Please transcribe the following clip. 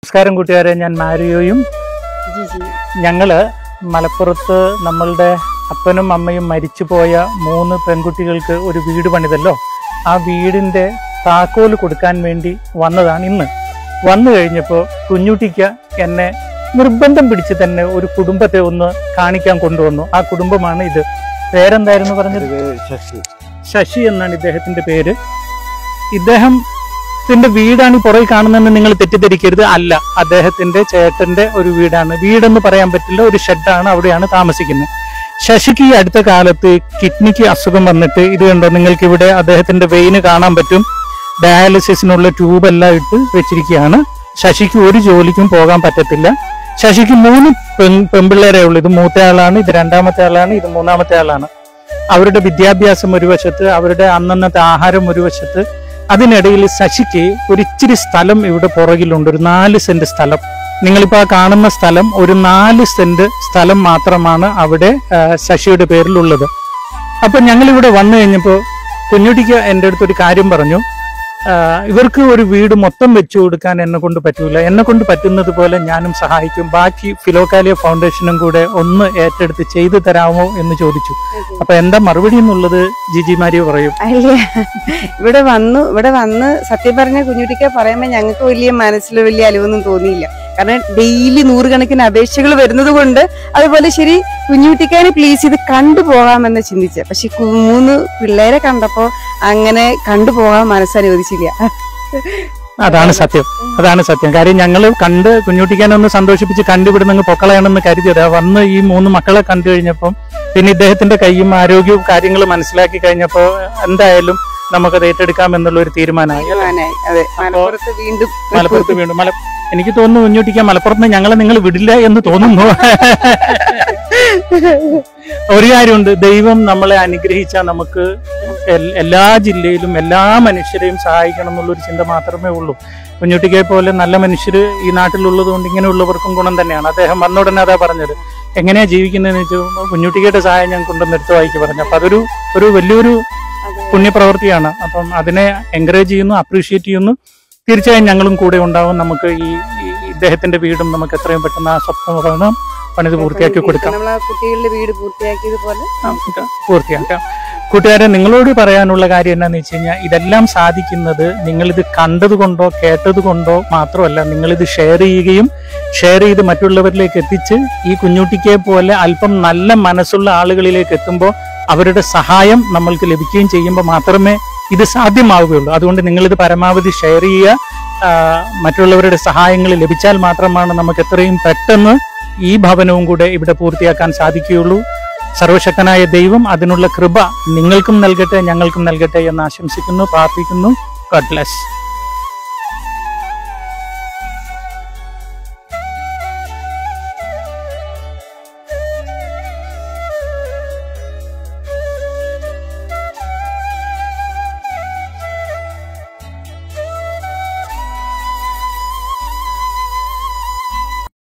നമസ്കാരം കൂട്ടുകാരെ ഞാൻ മാരിയോയും ജിജി ഞങ്ങള് മലപ്പുറത്ത് നമ്മളുടെ അപ്പനും അമ്മയും മരിച്ചുപോയ മൂന്ന് പെൺകുട്ടികൾക്ക് ഒരു വീട് പണിതല്ലോ ആ വീടിന്റെ താക്കോല് കൊടുക്കാൻ വേണ്ടി വന്നതാണ് ഇന്ന് വന്നു കഴിഞ്ഞപ്പോൾ കുഞ്ഞുട്ടിക്ക എന്നെ നിർബന്ധം പിടിച്ച് തന്നെ ഒരു കുടുംബത്തെ ഒന്ന് കാണിക്കാൻ കൊണ്ടുവന്നു ആ കുടുംബമാണ് ഇത് പേരെന്തായിരുന്നു പറഞ്ഞത് ശശി ശശി എന്നാണ് ഇദ്ദേഹത്തിന്റെ പേര് ഇദ്ദേഹം ത്തിന്റെ വീടാണ് ഈ പുറകിൽ കാണുന്നതെന്ന് നിങ്ങൾ തെറ്റിദ്ധരിക്കരുത് അല്ല അദ്ദേഹത്തിന്റെ ചേട്ടന്റെ ഒരു വീടാണ് വീടെന്ന് പറയാൻ പറ്റില്ല ഒരു ഷെഡാണ് അവിടെയാണ് താമസിക്കുന്നത് ശശിക്ക് ഈ അടുത്ത കാലത്ത് കിഡ്നിക്ക് അസുഖം വന്നിട്ട് ഇത് കണ്ടോ നിങ്ങൾക്ക് ഇവിടെ അദ്ദേഹത്തിന്റെ വെയിന് കാണാൻ പറ്റും ഡയാലിസിസിനുള്ള ട്യൂബ് എല്ലാം ഇട്ട് വെച്ചിരിക്കുകയാണ് ശശിക്ക് ഒരു ജോലിക്കും പോകാൻ പറ്റത്തില്ല ശശിക്ക് മൂന്ന് പെൺ പെൺപിള്ളേരേ ഉള്ളൂ ഇത് മൂത്ത ആളാണ് ഇത് രണ്ടാമത്തെ ആളാണ് ഇത് മൂന്നാമത്തെ ആളാണ് അവരുടെ വിദ്യാഭ്യാസം ഒരു വശത്ത് അവരുടെ അന്നന്നത്തെ ആഹാരം ഒരു വശത്ത് അതിനിടയിൽ ശശിക്ക് ഒരു ഇച്ചിരി സ്ഥലം ഇവിടെ പുറകിലുണ്ട് ഒരു നാല് സെന്റ് സ്ഥലം നിങ്ങളിപ്പോ ആ കാണുന്ന സ്ഥലം ഒരു നാല് സെന്റ് സ്ഥലം മാത്രമാണ് അവിടെ ആ, ശശിയുടെ പേരിലുള്ളത് അപ്പൊ ഞങ്ങൾ ഇവിടെ വന്നു കഴിഞ്ഞപ്പോൾ കുഞ്ഞുട്ടിക്ക് എൻ്റെ അടുത്ത് ഒരു കാര്യം പറഞ്ഞു ആ, ഇവർക്ക് ഒരു വീട് മൊത്തം വെച്ചു കൊടുക്കാൻ എന്നെ കൊണ്ട് പറ്റൂല എന്നെ കൊണ്ട് പറ്റുന്നത് പോലെ ഞാനും സഹായിക്കും ബാക്കി ഫിലോകാലിയ ഫൗണ്ടേഷനും കൂടെ ഒന്ന് ഏറ്റെടുത്ത് ചെയ്തു തരാമോ എന്ന് ചോദിച്ചു അപ്പൊ എന്താ മറുപടി എന്നുള്ളത് ജിജി മാരിയോ പറയും അല്ല ഇവിടെ വന്നു ഇവിടെ വന്ന് സത്യം പറഞ്ഞ കുഞ്ഞുട്ടിക്ക പറയുമ്പോ ഞങ്ങൾക്ക് വലിയ മനസ്സിൽ വലിയ അലിവൊന്നും തോന്നിയില്ല കാരണം ഡെയിലി നൂറുകണക്കിന് അപേക്ഷകൾ വരുന്നത് കൊണ്ട് അതുപോലെ ശരി കുഞ്ഞുട്ടിക്കാനെ പ്ലീസ് ഇത് കണ്ടുപോകാമെന്ന് ചിന്തിച്ച പക്ഷെ കു- മൂന്ന് പിള്ളേരെ കണ്ടപ്പോ അങ്ങനെ കണ്ടുപോകാൻ മനസ്സനുവദിച്ചില്ല അതാണ് സത്യം അതാണ് സത്യം കാര്യം ഞങ്ങൾ കണ്ട് കുഞ്ഞുട്ടിക്കാനെ ഒന്ന് സന്തോഷിപ്പിച്ച് കണ്ടുവിടുന്ന അങ്ങ് പൊക്കളയാണെന്ന് കരുതിയത് വന്ന് ഈ മൂന്ന് മക്കളെ കണ്ടു കഴിഞ്ഞപ്പോൾ പിന്നെ ഇദ്ദേഹത്തിന്റെ കൈയും ആരോഗ്യവും കാര്യങ്ങളും മനസ്സിലാക്കി കഴിഞ്ഞപ്പോൾ എന്തായാലും നമുക്കത് ഏറ്റെടുക്കാം എന്നുള്ള ഒരു തീരുമാനമായി അല്ലേ? തീരുമാനായി. അതെ മലപ്പുറത്ത് വീണ്ടും മലപ്പുറത്ത് വീണ്ടും മല എനിക്ക് തോന്നുന്നു കുഞ്ഞുട്ടിക്കാൻ മലപ്പുറത്ത് നിന്ന് ഞങ്ങളെ നിങ്ങൾ വിടില്ല എന്ന് തോന്നുന്നു ഒരു കാര്യമുണ്ട് ദൈവം നമ്മളെ അനുഗ്രഹിച്ചാൽ നമുക്ക് എൽ- എല്ലാ ജില്ലയിലും എല്ലാ മനുഷ്യരെയും സഹായിക്കണം എന്നുള്ളൊരു ചിന്ത മാത്രമേ ഉള്ളൂ കുഞ്ഞുട്ടിക്കെ പോലെ നല്ല മനുഷ്യര് ഈ നാട്ടിലുള്ളത് കൊണ്ട് ഇങ്ങനെയുള്ളവർക്കും ഗുണം തന്നെയാണ് അദ്ദേഹം വന്ന ഉടനെ അതാ പറഞ്ഞത് എങ്ങനെയാ ജീവിക്കുന്നതെന്ന് വെച്ചാൽ കുഞ്ഞുട്ടിക്കയുടെ സഹായം ഞാൻ കൊണ്ടുവന്ന് എടുത്തു വായിക്ക് പറഞ്ഞു അപ്പൊ അതൊരു ഒരു വലിയൊരു അതെ. പുണ്യപ്രവൃത്തിയാണ് അപ്പം അതിനെ എൻകറേജ് ചെയ്യുന്നു അപ്രീഷിയേറ്റ് ചെയ്യുന്നു തീർച്ചയായും ഞങ്ങളും കൂടെ ഉണ്ടാവും നമുക്ക് ഈ ഈ ഇദ്ദേഹത്തിന്റെ വീടും നമുക്ക് എത്രയും പെട്ടെന്ന് ആ സ്വപ്നം പണിത് പൂർത്തിയാക്കി കൊടുക്കാം നമ്മളെ കുട്ടികളുടെ വീട് പൂർത്തിയാക്കിയതുപോലെ നമുക്ക് പൂർത്തിയാക്കാം കൂട്ടുകാരെ നിങ്ങളോട് പറയാനുള്ള കാര്യം എന്താന്ന് വെച്ച് കഴിഞ്ഞാൽ ഇതെല്ലാം സാധിക്കുന്നത് നിങ്ങളിത് കണ്ടതുകൊണ്ടോ കേട്ടതുകൊണ്ടോ മാത്രമല്ല നിങ്ങളിത് ഷെയർ ചെയ്യുകയും ഷെയർ ചെയ്ത് മറ്റുള്ളവരിലേക്ക് എത്തിച്ച് ഈ കുഞ്ഞുട്ടിക്കെ പോലെ അല്പം നല്ല മനസ്സുള്ള ആളുകളിലേക്ക് എത്തുമ്പോൾ അവരുടെ സഹായം നമ്മൾക്ക് ലഭിക്കുകയും ചെയ്യുമ്പോൾ മാത്രമേ ഇത് സാധ്യമാവുകയുള്ളൂ അതുകൊണ്ട് നിങ്ങളിത് പരമാവധി ഷെയർ ചെയ്യുക ആ, മറ്റുള്ളവരുടെ സഹായങ്ങൾ ലഭിച്ചാൽ മാത്രമാണ് നമുക്ക് എത്രയും പെട്ടെന്ന് ഈ ഭവനവും കൂടെ ഇവിടെ പൂർത്തിയാക്കാൻ സാധിക്കുകയുള്ളൂ സർവശക്തനായ ദൈവം അതിനുള്ള കൃപ നിങ്ങൾക്കും നൽകട്ടെ ഞങ്ങൾക്കും നൽകട്ടെ എന്ന് ആശംസിക്കുന്നു പ്രാർത്ഥിക്കുന്നു ഗോഡ് ബ്ലെസ്